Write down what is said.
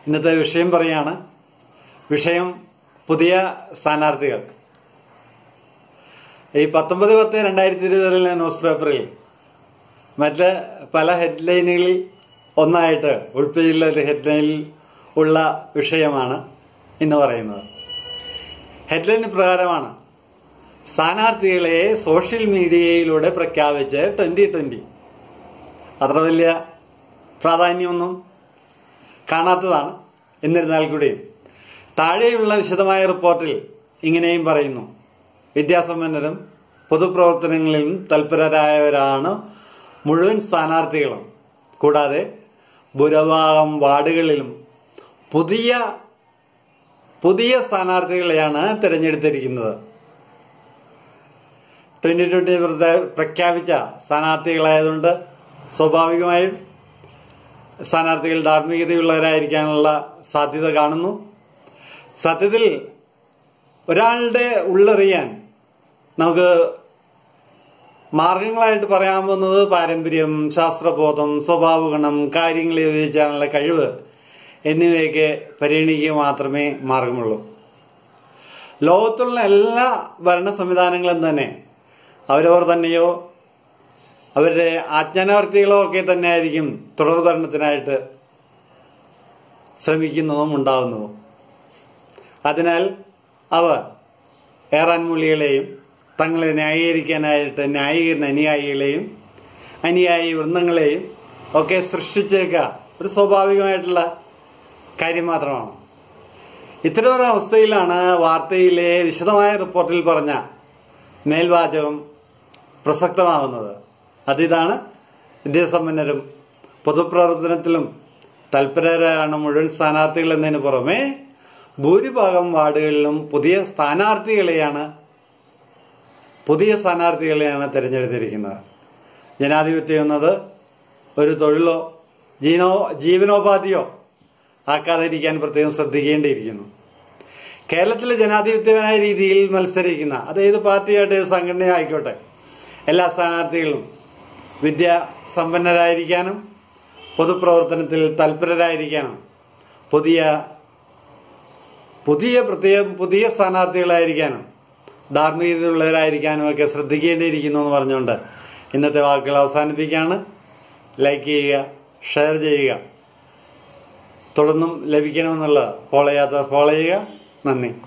ഇന്നത്തെ വിഷയം പറയാണ് വിഷയം പുതിയ സ്ഥാനാർത്ഥികൾ ഈ പത്തൊമ്പത് പത്ത് രണ്ടായിരത്തി ഇരുപതിലെ ന്യൂസ് പേപ്പറിൽ മറ്റ് പല ഹെഡ്ലൈനുകളിൽ ഒന്നായിട്ട് ഉൾപ്പെടെയുള്ള ഒരു ഹെഡ്ലൈനിൽ ഉള്ള വിഷയമാണ് ഇന്ന് പറയുന്നത് ഹെഡ്ലൈൻ പ്രകാരമാണ് സ്ഥാനാർത്ഥികളെ സോഷ്യൽ മീഡിയയിലൂടെ പ്രഖ്യാപിച്ച് ട്വൻ്റി ട്വൻ്റി അത്ര വലിയ പ്രാധാന്യമൊന്നും കാണാത്തതാണ് എന്നിരുന്നാൽ കൂടിയും താഴെയുള്ള വിശദമായ റിപ്പോർട്ടിൽ ഇങ്ങനെയും പറയുന്നു വിദ്യാസമ്പന്നരും പൊതുപ്രവർത്തനങ്ങളിലും തൽപരരായവരാണ് മുഴുവൻ സ്ഥാനാർത്ഥികളും കൂടാതെ ഭൂരിഭാഗം വാർഡുകളിലും പുതിയ പുതിയ സ്ഥാനാർത്ഥികളെയാണ് തിരഞ്ഞെടുത്തിരിക്കുന്നത് ട്വൻ്റി ട്വൻ്റി പ്രഖ്യാപിച്ച സ്ഥാനാർത്ഥികളായതുകൊണ്ട് സ്വാഭാവികമായും സ്ഥാനാർത്ഥികൾ ധാർമ്മികതയുള്ളവരായിരിക്കാനുള്ള സാധ്യത കാണുന്നു സത്യത്തിൽ ഒരാളുടെ ഉള്ളറിയാൻ നമുക്ക് മാർഗങ്ങളായിട്ട് പറയാവുന്നത് പാരമ്പര്യം ശാസ്ത്രബോധം സ്വഭാവഗുണം കാര്യങ്ങളെ ഉപയോഗിച്ചാനുള്ള കഴിവ് എന്നിവയൊക്കെ പരിഗണിക്കുക മാത്രമേ മാർഗമുള്ളൂ ലോകത്തുള്ള എല്ലാ ഭരണ സംവിധാനങ്ങളും തന്നെ അവരവർ തന്നെയോ അവരുടെ ആജ്ഞാനവർത്തികളോ ഒക്കെ തന്നെ ആയിരിക്കും തുടർ ഭരണത്തിനായിട്ട് ശ്രമിക്കുന്നതും ഉണ്ടാവുന്നതും അതിനാൽ അവർ ഏറാൻമൂലികളെയും തങ്ങളെ ന്യായീകരിക്കാനായിട്ട് ന്യായീകരണ അനുയായികളെയും അനുയായി വൃന്ദങ്ങളെയും ഒക്കെ സൃഷ്ടിച്ചേക്കുക ഒരു സ്വാഭാവികമായിട്ടുള്ള കാര്യം മാത്രമാണ് ഇത്തരം ഒരു അവസ്ഥയിലാണ് വാർത്തയിലെ വിശദമായ റിപ്പോർട്ടിൽ പറഞ്ഞ മേൽവാചകം പ്രസക്തമാവുന്നത് അതിതാണ് വിദ്യാസമ്പന്നരും പൊതുപ്രവർത്തനത്തിലും തൽപരരാണ് മുഴുവൻ സ്ഥാനാർത്ഥികൾ എന്നതിന് പുറമെ ഭൂരിഭാഗം വാർഡുകളിലും പുതിയ സ്ഥാനാർത്ഥികളെയാണ് പുതിയ സ്ഥാനാർത്ഥികളെയാണ് തിരഞ്ഞെടുത്തിരിക്കുന്നത് ജനാധിപത്യം എന്നത് ഒരു തൊഴിലോ ജീനോ ജീവനോപാധിയോ ആക്കാതിരിക്കാൻ പ്രത്യേകം ശ്രദ്ധിക്കേണ്ടിയിരിക്കുന്നു കേരളത്തിലെ ജനാധിപത്യപരമായ രീതിയിൽ മത്സരിക്കുന്ന അത് ഏത് പാർട്ടിയായിട്ട് ഏത് സംഘടന ആയിക്കോട്ടെ എല്ലാ സ്ഥാനാർത്ഥികളും വിദ്യ സമ്പന്നരായിരിക്കാനും പൊതുപ്രവർത്തനത്തിൽ തൽപരരായിരിക്കാനും പുതിയ പുതിയ പ്രത്യേക പുതിയ സ്ഥാനാർത്ഥികളായിരിക്കാനും ധാർമ്മികതയുള്ളവരായിരിക്കാനും ഒക്കെ ശ്രദ്ധിക്കേണ്ടിയിരിക്കുന്നു എന്ന് പറഞ്ഞുകൊണ്ട് ഇന്നത്തെ വാക്കുകൾ അവസാനിപ്പിക്കുകയാണ് ലൈക്ക് ചെയ്യുക ഷെയർ ചെയ്യുക തുടർന്നും ലഭിക്കണമെന്നുള്ള ഫോളോ ചെയ്യാത്തവർ ഫോളോ ചെയ്യുക നന്ദി